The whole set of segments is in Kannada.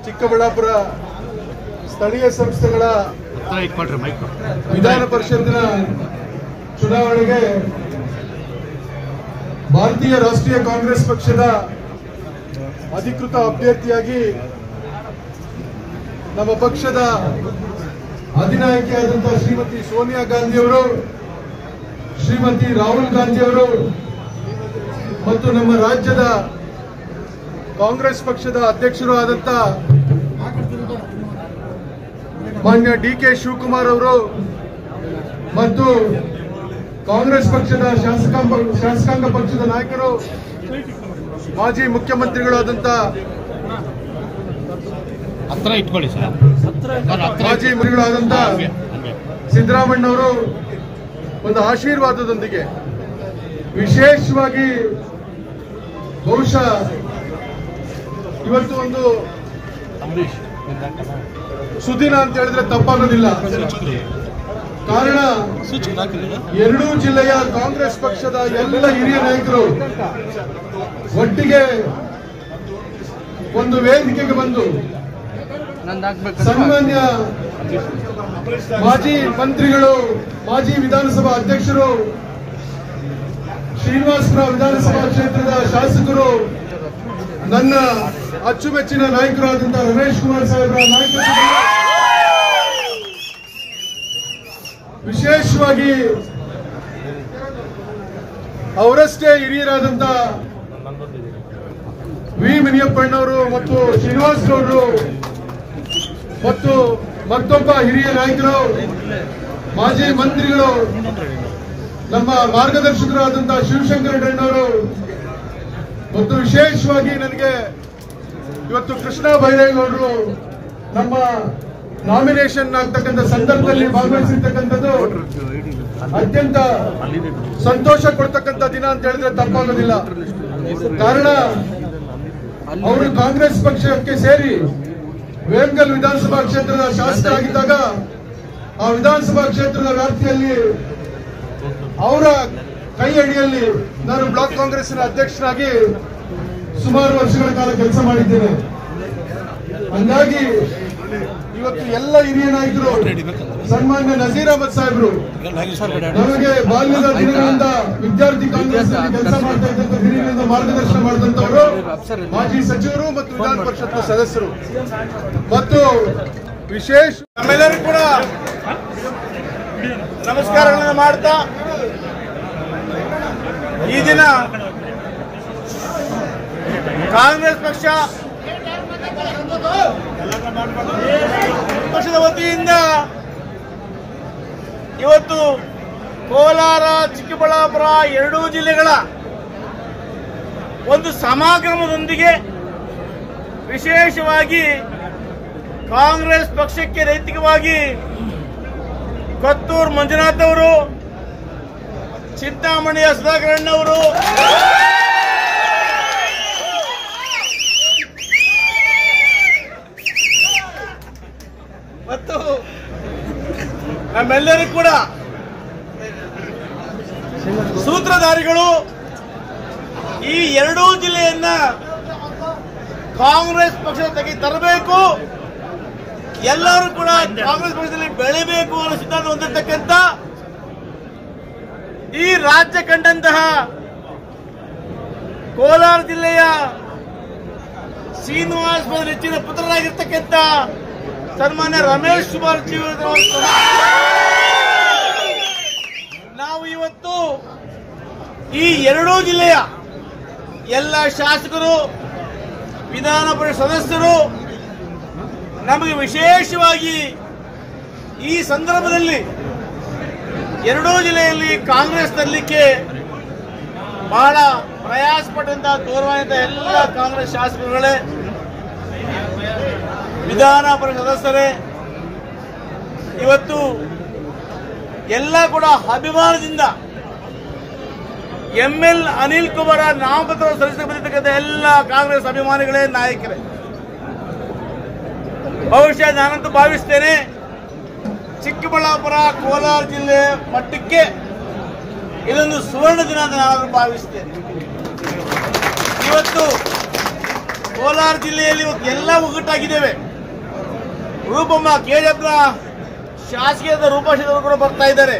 ಚಿಕ್ಕಬಳ್ಳಾಪುರ ಸ್ಥಳೀಯ ಸಂಸ್ಥೆಗಳ ಹತ್ರ ಇಟ್ಕೊಳ್ರಿ ಮೈಕ್ ವಿಧಾನ ಪರಿಷತ್ತಿನ ಚುನಾವಣೆಗೆ ಭಾರತೀಯ ರಾಷ್ಟ್ರೀಯ ಕಾಂಗ್ರೆಸ್ ಪಕ್ಷದ ಅಧಿಕೃತ ಅಭ್ಯರ್ಥಿಯಾಗಿ ನಮ್ಮ ಪಕ್ಷದ ಅಧಿನಾಯಕಿಯಾದಂತಹ ಶ್ರೀಮತಿ ಸೋನಿಯಾ ಗಾಂಧಿ ಅವರು ಶ್ರೀಮತಿ ರಾಹುಲ್ ಗಾಂಧಿ ಅವರು ಮತ್ತು ನಮ್ಮ ರಾಜ್ಯದ ಕಾಂಗ್ರೆಸ್ ಪಕ್ಷದ ಅಧ್ಯಕ್ಷರು ಆದಂತ ಮಾನ್ಯ ಡಿ ಕೆ ಶಿವಕುಮಾರ್ ಅವರು ಮತ್ತು ಕಾಂಗ್ರೆಸ್ ಪಕ್ಷದ ಶಾಸಕಾಂಗ ಶಾಸಕಾಂಗ ಪಕ್ಷದ ನಾಯಕರು ಮಾಜಿ ಮುಖ್ಯಮಂತ್ರಿಗಳಾದಂತ ಹತ್ರ ಇಟ್ಕೊಳ್ಳಿ ಸರ್ ಸರ್, ಹತ್ರ ಮಾಜಿ ಮಂತ್ರಿಗಳಾದಂತ ಹಂಗೆ ಹಂಗೆ ಸಿದ್ದರಾಮಣ್ಣವರು ಒಂದು ಆಶೀರ್ವಾದದೊಂದಿಗೆ ವಿಶೇಷವಾಗಿ ಬಹುಶಃ ಇವತ್ತು ಒಂದು ಅಂಬರೀಶ್ ಸುದಿನ ಅಂತ ಹೇಳಿದ್ರೆ ತಪ್ಪಾಗೋದಿಲ್ಲ ಕಾರಣ ಎರಡೂ ಜಿಲ್ಲೆಯ ಕಾಂಗ್ರೆಸ್ ಪಕ್ಷದ ಎಲ್ಲ ಹಿರಿಯ ನಾಯಕರು ಒಟ್ಟಿಗೆ ಒಂದು ವೇದಿಕೆಗೆ ಬಂದು ಸನ್ಮಾನ್ಯ ಮಾಜಿ ಮಂತ್ರಿಗಳು ಮಾಜಿ ವಿಧಾನಸಭಾ ಅಧ್ಯಕ್ಷರು ಶ್ರೀನಿವಾಸಪುರ ವಿಧಾನಸಭಾ ಕ್ಷೇತ್ರದ ಶಾಸಕರು ನನ್ನ ಅಚ್ಚುಮೆಚ್ಚಿನ ನಾಯಕರಾದಂತಹ ರಮೇಶ್ ಕುಮಾರ್ ಸಾಹೇಬರ ನಾಯಕತ್ವದಲ್ಲಿ ವಿಶೇಷವಾಗಿ ಅವರಷ್ಟೇ ಹಿರಿಯರಾದಂತ ವಿ ಮುನಿಯಪ್ಪಣ್ಣವರು ಮತ್ತು ಶ್ರೀನಿವಾಸ್ ಗೌಡರು ಮತ್ತು ಮತ್ತೊಬ್ಬ ಹಿರಿಯ ನಾಯಕರು ಮಾಜಿ ಮಂತ್ರಿಗಳು ನಮ್ಮ ಮಾರ್ಗದರ್ಶಕರಾದಂತಹ ಶಿವಶಂಕರ ರೆಡ್ಡಣ್ಣವರು ಮತ್ತು ವಿಶೇಷವಾಗಿ ನನಗೆ ಇವತ್ತು ಕೃಷ್ಣ ಬೈರೇಗೌಡರು ನಮ್ಮ ನಾಮಿನೇಷನ್ ಆಗ್ತಕ್ಕಂಥ ಸಂದರ್ಭದಲ್ಲಿ ಭಾಗವಹಿಸಿರ್ತಕ್ಕಂಥದ್ದು ಅತ್ಯಂತ ಸಂತೋಷ ಕೊಡ್ತಕ್ಕಂಥ ದಿನ ಅಂತ ಹೇಳಿದ್ರೆ ತಪ್ಪಾಗೋದಿಲ್ಲ ಕಾರಣ ಅವರು ಕಾಂಗ್ರೆಸ್ ಪಕ್ಷಕ್ಕೆ ಸೇರಿ ವೇಂಗಲ್ ವಿಧಾನಸಭಾ ಕ್ಷೇತ್ರದ ಶಾಸಕರಾಗಿದ್ದಾಗ ಆ ವಿಧಾನಸಭಾ ಕ್ಷೇತ್ರದ ವ್ಯಾಪ್ತಿಯಲ್ಲಿ ಅವರ ಕೈ ಅಡಿಯಲ್ಲಿ ನಾನು ಬ್ಲಾಕ್ ಕಾಂಗ್ರೆಸ್ನ ಅಧ್ಯಕ್ಷರಾಗಿ ಸುಮಾರು ವರ್ಷಗಳ ಕಾಲ ಕೆಲಸ ಮಾಡಿದ್ದೇನೆ ಹಂಗಾಗಿ ಇವತ್ತು ಎಲ್ಲ ಹಿರಿಯ ನಾಯಕರು ಸನ್ಮಾನ್ಯ ನಜೀರ್ ಅಹಮದ್ ಸಾಹೇಬರು ನಮಗೆ ಬಾಲ್ಯದ ದಿನಗಳಿಂದ ವಿದ್ಯಾರ್ಥಿ ಕಾಂಗ್ರೆಸ್ ಕೆಲಸ ಮಾಡ್ತಾ ಇದ್ದಂತ ಹಿರಿಯರಿಂದ ಮಾರ್ಗದರ್ಶನ ಮಾಡಿದಂತವರು ಮಾಜಿ ಸಚಿವರು ಮತ್ತು ವಿಧಾನ ಪರಿಷತ್ ಸದಸ್ಯರು ಮತ್ತು ವಿಶೇಷ ನಮ್ಮೆಲ್ಲರೂ ಕೂಡ ನಮಸ್ಕಾರಗಳನ್ನು ಮಾಡ್ತಾ ಈ ದಿನ ಕಾಂಗ್ರೆಸ್ ಪಕ್ಷ ಪಕ್ಷದ ವತಿಯಿಂದ ಇವತ್ತು ಕೋಲಾರ ಚಿಕ್ಕಬಳ್ಳಾಪುರ ಎರಡೂ ಜಿಲ್ಲೆಗಳ ಒಂದು ಸಮಾಗಮದೊಂದಿಗೆ ವಿಶೇಷವಾಗಿ ಕಾಂಗ್ರೆಸ್ ಪಕ್ಷಕ್ಕೆ ನೈತಿಕವಾಗಿ ಕೊತ್ತೂರು ಮಂಜುನಾಥ್ ಅವರು ಚಿಂತಾಮಣಿಯ ಸುಧಾಕರಣ್ಣವರು ಮತ್ತು ನಮ್ಮೆಲ್ಲರಿಗೂ ಕೂಡ ಸೂತ್ರಧಾರಿಗಳು ಈ ಎರಡೂ ಜಿಲ್ಲೆಯನ್ನ ಕಾಂಗ್ರೆಸ್ ಪಕ್ಷದ ತೆಗೆ ತರಬೇಕು ಎಲ್ಲರೂ ಕೂಡ ಕಾಂಗ್ರೆಸ್ ಪಕ್ಷದಲ್ಲಿ ಬೆಳಿಬೇಕು ಅನ್ನೋ ಸಿದ್ಧಾಂತ ಹೊಂದಿರತಕ್ಕಂತ ಈ ರಾಜ್ಯ ಕಂಡಂತಹ ಕೋಲಾರ ಜಿಲ್ಲೆಯ ಶ್ರೀನಿವಾಸ್ ಬದಲು ಹೆಚ್ಚಿನ ಪುತ್ರರಾಗಿರ್ತಕ್ಕಂಥ ಸನ್ಮಾನ್ಯ ರಮೇಶ್ ಕುಮಾರ್ ಜೀವನ ನಾವು ಇವತ್ತು ಈ ಎರಡೂ ಜಿಲ್ಲೆಯ ಎಲ್ಲ ಶಾಸಕರು ವಿಧಾನ ಪರಿಷತ್ ಸದಸ್ಯರು ನಮಗೆ ವಿಶೇಷವಾಗಿ ಈ ಸಂದರ್ಭದಲ್ಲಿ ಎರಡೂ ಜಿಲ್ಲೆಯಲ್ಲಿ ಕಾಂಗ್ರೆಸ್ ತರಲಿಕ್ಕೆ ಬಹಳ ಪ್ರಯಾಸ ಪಟ್ಟಂತಹ ಗೌರವಾನ್ವಿತ ಎಲ್ಲ ಕಾಂಗ್ರೆಸ್ ಶಾಸಕರುಗಳೇ ವಿಧಾನ ಪರಿಷತ್ ಸದಸ್ಯರೇ ಇವತ್ತು ಎಲ್ಲ ಕೂಡ ಅಭಿಮಾನದಿಂದ ಎಂ ಎಲ್ ಅನಿಲ್ ಕುಮಾರ್ ನಾಮಪತ್ರ ಸಲ್ಲಿಸಕ್ಕೆ ಬಂದಿರತಕ್ಕಂಥ ಎಲ್ಲ ಕಾಂಗ್ರೆಸ್ ಅಭಿಮಾನಿಗಳೇ ನಾಯಕರೇ ಬಹುಶಃ ನಾನಂತೂ ಭಾವಿಸ್ತೇನೆ ಚಿಕ್ಕಬಳ್ಳಾಪುರ ಕೋಲಾರ ಜಿಲ್ಲೆ ಮಟ್ಟಕ್ಕೆ ಇದೊಂದು ಸುವರ್ಣ ದಿನ ಅಂತ ನಾನು ಭಾವಿಸ್ತೇನೆ ಇವತ್ತು ಕೋಲಾರ ಜಿಲ್ಲೆಯಲ್ಲಿ ಇವತ್ತು ಎಲ್ಲ ಒಗ್ಗಟ್ಟಾಗಿದ್ದೇವೆ ರೂಪಮ್ಮ ಕೆಜಿಎಫ್ನ ಶಾಸಕೀಯದ ರೂಪಾಶಿದವರು ಕೂಡ ಬರ್ತಾ ಇದ್ದಾರೆ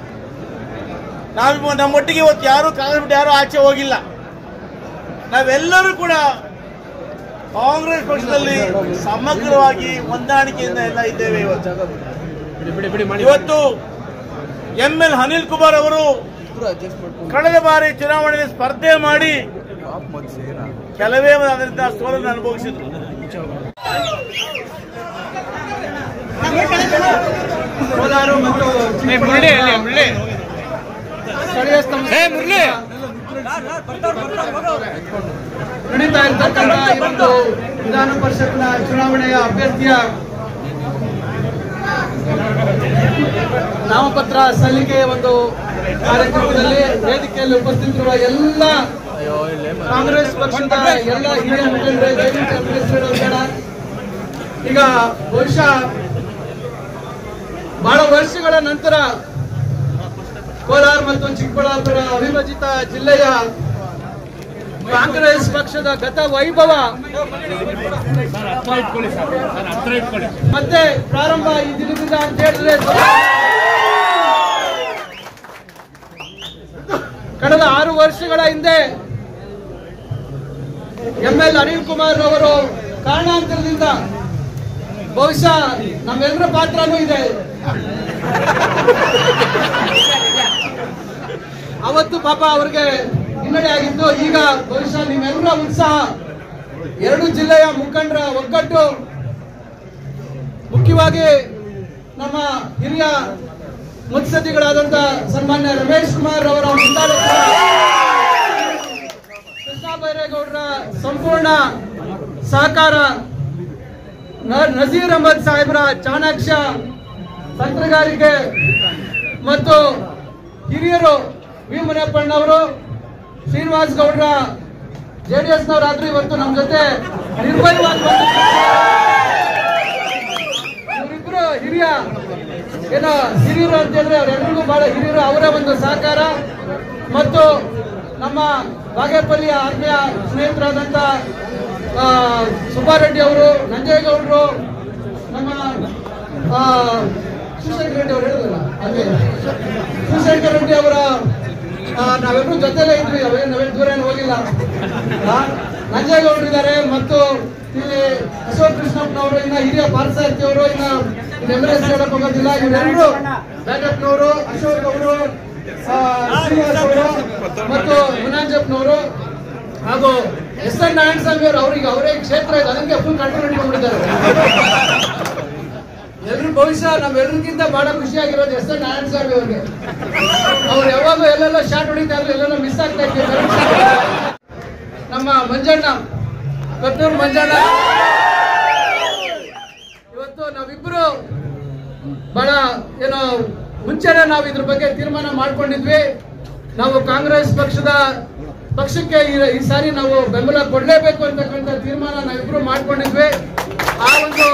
ನಾವು ನಮ್ಮೊಟ್ಟಿಗೆ ಇವತ್ತು ಯಾರು ಕಾಂಗ್ರೆಸ್ ಬಿಟ್ಟು ಯಾರು ಆಚೆ ಹೋಗಿಲ್ಲ ನಾವೆಲ್ಲರೂ ಕೂಡ ಕಾಂಗ್ರೆಸ್ ಪಕ್ಷದಲ್ಲಿ ಸಮಗ್ರವಾಗಿ ಹೊಂದಾಣಿಕೆಯಿಂದ ಎಲ್ಲ ಇದ್ದೇವೆ ಇವತ್ತು ಇವತ್ತು ಎಂ ಎಲ್ ಅನಿಲ್ ಕುಮಾರ್ ಅವರು ಕಳೆದ ಬಾರಿ ಚುನಾವಣೆಯಲ್ಲಿ ಸ್ಪರ್ಧೆ ಮಾಡಿ ಕೆಲವೇ ಅದರಿಂದ ಸೋಲನ್ನು ಅನುಭವಿಸಿದ್ರು ಕೋಲಾರ ಮತ್ತು ಸ್ಥಳೀಯ ಸಂಸ್ಥೆ ನಡೀತಾ ಇರ್ತಕ್ಕಂಥ ಈ ಒಂದು ವಿಧಾನ ಪರಿಷತ್ನ ಚುನಾವಣೆಯ ಅಭ್ಯರ್ಥಿಯ ನಾಮಪತ್ರ ಸಲ್ಲಿಕೆ ಒಂದು ಕಾರ್ಯಕ್ರಮದಲ್ಲಿ ವೇದಿಕೆಯಲ್ಲಿ ಉಪಸ್ಥಿತಿರುವ ಎಲ್ಲ ಕಾಂಗ್ರೆಸ್ ಪಕ್ಷದ ಎಲ್ಲ ಹಿರಿಯ ಮುಖಂಡರೇ ದಯವಿಟ್ಟು ಹೆಸರಿಡೋದು ಬೇಡ ಈಗ ಬಹುಶಃ ಬಹಳ ವರ್ಷಗಳ ನಂತರ ಕೋಲಾರ ಮತ್ತು ಚಿಕ್ಕಬಳ್ಳಾಪುರ ಅವಿಭಜಿತ ಜಿಲ್ಲೆಯ ಕಾಂಗ್ರೆಸ್ ಪಕ್ಷದ ಗತ ವೈಭವ ಹತ್ರ ಇಟ್ಕೊಳ್ಳಿ ಸರ್ ಸರ್ ಹತ್ರ ಇಟ್ಕೊಳ್ಳಿ ಮತ್ತೆ ಪ್ರಾರಂಭ ಈ ದಿನದಿಂದ ಅಂತ ಹೇಳಿದ್ರೆ ಕಳೆದ ಆರು ವರ್ಷಗಳ ಹಿಂದೆ ಎಂ ಎಲ್ ಅನಿಲ್ ಕುಮಾರ್ ಅವರು ಕಾರಣಾಂತರದಿಂದ ಬಹುಶಃ ನಮ್ಮೆಲ್ಲರ ಪಾತ್ರನೂ ಇದೆ ಅವತ್ತು ಪಾಪ ಅವ್ರಿಗೆ ಹಿನ್ನಡೆ ಆಗಿತ್ತು ಈಗ ಬಹುಶಃ ನಿಮ್ಮೆಲ್ಲರ ಉತ್ಸಾಹ ಎರಡು ಜಿಲ್ಲೆಯ ಮುಖಂಡರ ಒಗ್ಗಟ್ಟು ಮುಖ್ಯವಾಗಿ ನಮ್ಮ ಹಿರಿಯ ಮುತ್ಸದ್ದಿಗಳಾದಂತ ಸನ್ಮಾನ್ಯ ರಮೇಶ್ ಕುಮಾರ್ ಅವರ ಮುಂದಾಳತ್ವ ಕೃಷ್ಣ ಬೈರೇಗೌಡರ ಸಂಪೂರ್ಣ ಸಹಕಾರ ನ- ನಜೀರ್ ಅಹಮದ್ ಸಾಹೇಬ್ರ ಚಾಣಾಕ್ಷ ತಂತ್ರಗಾರಿಕೆ ಮತ್ತು ಹಿರಿಯರು ವಿ ಮುನಿಯಪ್ಪಣ್ಣವರು ಶ್ರೀನಿವಾಸ್ ಗೌಡ್ರ ಜೆ ಡಿ ಎಸ್ನವರಾದ್ರೂ ಇವತ್ತು ನಮ್ಮ ಜೊತೆ ನಿರ್ಭಯವಾಗಿ ಇವರಿಬ್ರು ಹಿರಿಯ ಏನೋ ಹಿರಿಯರು ಅಂತ ಹೇಳಿದ್ರೆ ಅವರೆಲ್ಲರಿಗೂ ಬಹಳ ಹಿರಿಯರು ಅವರ ಒಂದು ಸಹಕಾರ ಮತ್ತು ನಮ್ಮ ಬಾಗೇಪಲ್ಲಿಯ ಆತ್ಮೀಯ ಸ್ನೇಹಿತರಾದಂಥ ಆ, ಸುಬ್ಬಾರೆಡ್ಡಿ ಅವರು ನಂಜೇಗೌಡರು ನಮ್ಮ ಆ, ಶಿವಶಂಕರ ರೆಡ್ಡಿ ಅವರು ಹೇಳಿದ್ರಲ್ಲ ಅದೇ ಶಿವಶಂಕರ ರೆಡ್ಡಿ ಅವರ ಆ, ನಾವೆಲ್ಲರೂ ಜೊತೆಲೇ ಇದ್ವಿ ಅವೇನು ನಾವೇನು ದೂರ ಏನು ಹೋಗಿಲ್ಲ ಆ, ನಂಜೇಗೌಡರು ಇದ್ದಾರೆ ಮತ್ತು ಇಲ್ಲಿ ಅಶೋಕ್ ಕೃಷ್ಣಪ್ಪನವರು ಇನ್ನ ಹಿರಿಯ ಪಾರ್ಥಸಾರಥಿ ಅವರು ಇನ್ನ ಎಂ ಎಲ್ ಎಸ್ ಹೇಳಕ್ ಹೋಗೋದಿಲ್ಲ ಇವರೆಲ್ಲರೂ ಬ್ಯಾಟಪ್ನವರು ಅಶೋಕ್ ಅವರು ಆ, ಶ್ರೀನಿವಾಸ್ ಅವರು ಮತ್ತು ಮುನಾಂಜಪ್ಪನವರು ಹಾಗೂ ಎಸ್ ಎನ್ ನಾರಾಯಣ ಸ್ವಾಮಿ ಅವರು ಅವರಿಗೆ ಅವರೇ ಕ್ಷೇತ್ರ ಇದೆ ಅದಕ್ಕೆ ಫುಲ್ ಕಂಟ್ರೋಲ್ ಇಟ್ಕೊಂಡಿದ್ದಾರೆ ಎಲ್ರು ಬಹುಶಃ ನಾವೆಲ್ಲರಿಗಿಂತ ಬಹಳ ಖುಷಿಯಾಗಿರೋದು ಎಸ್ ಎನ್ ನಾರಾಯಣ ಸ್ವಾಮಿ ಅವ್ರಿಗೆ ಅವ್ರು ಯಾವಾಗ ಎಲ್ಲೆಲ್ಲ ಶಾಟ್ ಹೊಡಿತಾ ಇದ್ರು ಎಲ್ಲೆಲ್ಲ ಮಿಸ್ ಆಗ್ತಾ ಇದ್ರು ನಮ್ಮ ಮಂಜಣ್ಣ ಕತ್ತೂರು ಮಂಜಣ್ಣ ಇವತ್ತು ನಾವಿಬ್ರು ಬಹಳ ಏನೋ ಮುಂಚೆನೆ ನಾವು ಇದ್ರ ಬಗ್ಗೆ ತೀರ್ಮಾನ ಮಾಡ್ಕೊಂಡಿದ್ವಿ ನಾವು ಕಾಂಗ್ರೆಸ್ ಪಕ್ಷದ ಪಕ್ಷಕ್ಕೆ ಈ- ಈ ಸಾರಿ ನಾವು ಬೆಂಬಲ ಕೊಡ್ಲೇಬೇಕು ಅಂತಕ್ಕಂಥ ತೀರ್ಮಾನ ನಾವಿಬ್ರು ಮಾಡ್ಕೊಂಡಿದ್ವಿ ಆ ಒಂದು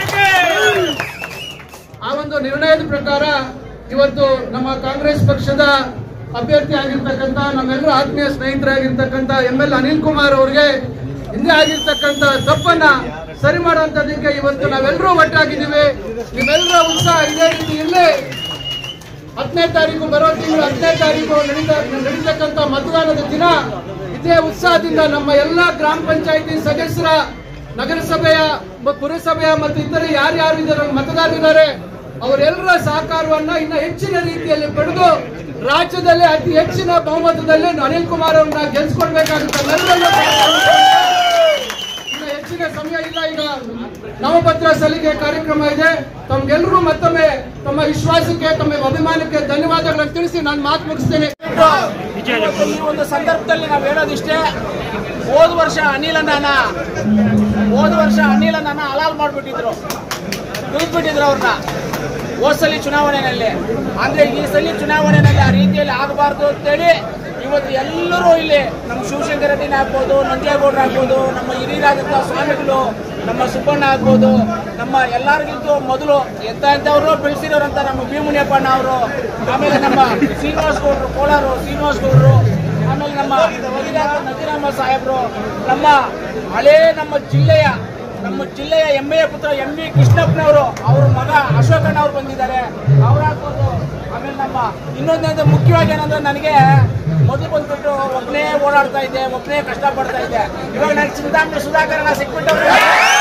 ಆ ಒಂದು ನಿರ್ಣಯದ ಪ್ರಕಾರ ಇವತ್ತು ನಮ್ಮ ಕಾಂಗ್ರೆಸ್ ಪಕ್ಷದ ಅಭ್ಯರ್ಥಿ ಆಗಿರ್ತಕ್ಕಂಥ ನಮ್ಮೆಲ್ಲರ ಆತ್ಮೀಯ ಸ್ನೇಹಿತರಾಗಿರ್ತಕ್ಕಂಥ ಎಂ ಎಲ್ ಅನಿಲ್ ಕುಮಾರ್ ಅವರಿಗೆ ಹಿಂದೆ ಆಗಿರ್ತಕ್ಕಂಥ ತಪ್ಪನ್ನ ಸರಿ ಮಾಡುವಂತದಕ್ಕೆ ಇವತ್ತು ನಾವೆಲ್ಲರೂ ಒಟ್ಟಾಗಿದ್ದೀವಿ ನಿಮ್ಮೆಲ್ಲರ ಉತ್ಸಾಹ ಇದೇ ರೀತಿ ಇಲ್ಲೇ ಹತ್ತನೇ ತಾರೀಕು ಬರೋ ತಿಂಗಳು ಹತ್ತನೇ ತಾರೀಕು ನಡೀತಾ ನಡೀತಕ್ಕಂಥ ಮತದಾನದ ದಿನ ಇದೇ ಉತ್ಸಾಹದಿಂದ ನಮ್ಮ ಎಲ್ಲಾ ಗ್ರಾಮ ಪಂಚಾಯತಿ ಸದಸ್ಯರ ನಗರಸಭೆಯ ಮ- ಪುರಸಭೆಯ ಮತ್ತು ಇತರೆ ಯಾರ್ಯಾರು ಇದ್ದಾರೆ ಮತದಾರರಿದ್ದಾರೆ ಅವರೆಲ್ಲರ ಸಹಕಾರವನ್ನ ಇನ್ನ ಹೆಚ್ಚಿನ ರೀತಿಯಲ್ಲಿ ಪಡೆದು ರಾಜ್ಯದಲ್ಲಿ ಅತಿ ಹೆಚ್ಚಿನ ಬಹುಮತದಲ್ಲಿ ಅನಿಲ್ ಕುಮಾರ್ ಅವ್ರನ್ನ ಗೆಲ್ಸ್ಕೊಡ್ಬೇಕಾಗುತ್ತೆ ನಮ್ಮೆಲ್ಲರ ಇನ್ನು ಹೆಚ್ಚಿನ ಸಮಯ ಇಲ್ಲ ಈಗ ನಾಮಪತ್ರ ಸಲ್ಲಿಕೆ ಕಾರ್ಯಕ್ರಮ ಇದೆ ತಮ್ಗೆಲ್ಲರೂ ಮತ್ತೊಮ್ಮೆ ತಮ್ಮ ವಿಶ್ವಾಸಕ್ಕೆ ತಮ್ಮ ಅಭಿಮಾನಕ್ಕೆ ಧನ್ಯವಾದಗಳನ್ನು ತಿಳಿಸಿ ನಾನು ಮಾತು ಮುಗಿಸ್ತೇನೆ ಇವತ್ತು ಈ ಒಂದು ಸಂದರ್ಭದಲ್ಲಿ ನಾವು ಹೇಳೋದಿಷ್ಟೇ ಹೋದ ವರ್ಷ ಅನಿಲನ್ನ ಹೋದ ವರ್ಷ ಅನಿಲನ್ನ ಹಲಾಲ್ ಮಾಡಿಬಿಟ್ಟಿದ್ರು ಬಿಟ್ಟಿದ್ರು ಅವ್ರನ್ನ ಹೋದ ಸಲ ಚುನಾವಣೆಯಲ್ಲಿ ಅಂದ್ರೆ ಈ ಸಲ ಚುನಾವಣೆಯಲ್ಲಿ ಆ ರೀತಿಯಲ್ಲಿ ಆಗಬಾರ್ದು ಅಂತೇಳಿ ಇವತ್ತು ಎಲ್ಲರೂ ಇಲ್ಲಿ ನಮ್ಮ ಶಿವಶಂಕರ ರೆಡ್ಡಿನ ಆಗ್ಬೋದು ನಂಜೇಗೌಡರು ಆಗ್ಬೋದು ನಮ್ಮ ಹಿರಿಯರಾದಂಥ ಸ್ವಾಮಿಗಳು ನಮ್ಮ ಸುಬ್ಬಣ್ಣ ಆಗ್ಬೋದು ನಮ್ಮ ಎಲ್ಲರಿಗಿಂತ ಮೊದಲು ಎಂತ ಎಂಥವ್ರು ಬೆಳೆಸಿರೋರಂತ ನಮ್ಮ ಭೀಮುನಿಯಪ್ಪಣ್ಣ ಅವರು ಆಮೇಲೆ ನಮ್ಮ ಶ್ರೀನಿವಾಸ್ ಗೌಡರು ಕೋಲಾರು ಶ್ರೀನಿವಾಸ್ ಗೌಡರು ಆಮೇಲೆ ನಮ್ಮ ವಕೀಲಾದ ನಜೀರಮ್ಮ ಸಾಹೇಬರು ನಮ್ಮ ಹಳೇ ನಮ್ಮ ಜಿಲ್ಲೆಯ ನಮ್ಮ ಜಿಲ್ಲೆಯ ಹೆಮ್ಮೆಯ ಪುತ್ರ ಎಂ ವಿ ಕೃಷ್ಣಪ್ಪನವರು ಅವ್ರ ಮಗ ಅಶೋಕಣ್ಣ ಅವ್ರು ಬಂದಿದ್ದಾರೆ ಅವರಾಗ್ಬೋದು ಆಮೇಲೆ ನಮ್ಮ ಇನ್ನೊಂದಂದ್ರೆ ಮುಖ್ಯವಾಗಿ ಏನಂದ್ರೆ ನನಗೆ ಮೊದಲು ಬಂದ್ಬಿಟ್ಟು ಒಬ್ಬನೇ ಓಡಾಡ್ತಾ ಇದ್ದೆ ಒಬ್ಬನೇ ಕಷ್ಟಪಡ್ತಾ ಇದ್ದೆ ಇವಾಗ ನನಗೆ ಚಿಂತಾಮಣಿ ಸುಧಾಕರಣ ಸಿಕ್ಬಿಟ್ಟವ್ರೆ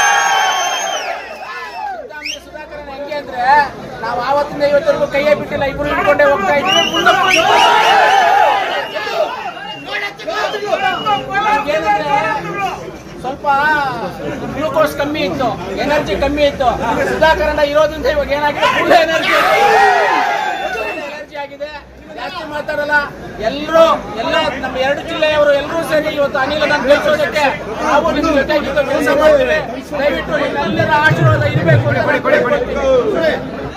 ಚಿಂತಾಮಣಿ ಸುಧಾಕರಣ ಹೆಂಗೆ ಅಂದ್ರೆ ನಾವು ಆವತ್ತಿಂದ ಇವತ್ತರೆಗೂ ಕೈಯೇ ಬಿಟ್ಟಿಲ್ಲ ಇಬ್ರು ಹಿಡ್ಕೊಂಡೇ ಹೋಗ್ತಾ ಇದ್ದೀವಿ ಮುಂದೆ ಏನಂದ್ರೆ ಸ್ವಲ್ಪ ಗ್ಲೂಕೋಸ್ ಕಮ್ಮಿ ಇತ್ತು ಎನರ್ಜಿ ಕಮ್ಮಿ ಇತ್ತು ಸುಧಾಕರಣ ಇರೋದ್ರಿಂದ ಇವಾಗ ಏನಾಗಿದೆ ಫುಲ್ ಎನರ್ಜಿ ಎನರ್ಜಿ ಆಗಿದೆ ಜಾಸ್ತಿ ಮಾತಾಡಲ್ಲ ಎಲ್ಲರೂ ಎಲ್ಲ ನಮ್ಮ ಎರಡು ಜಿಲ್ಲೆಯವರು ಎಲ್ಲರೂ ಸೇರಿ ಇವತ್ತು ಅನಿಲನ ಬೆಳೆಸೋದಕ್ಕೆ ನಾವು ನಿಮ್ಮ ಜೊತೆಗಿದ್ದು ಕೆಲಸ ಮಾಡ್ತೀವಿ ದಯವಿಟ್ಟು ನಿಮ್ಮೆಲ್ಲರ ಆಶೀರ್ವಾದ ಇರಬೇಕು ಅಂತ ನಾನು ಕೇಳ್ಕೊಳ್ತೀನಿ.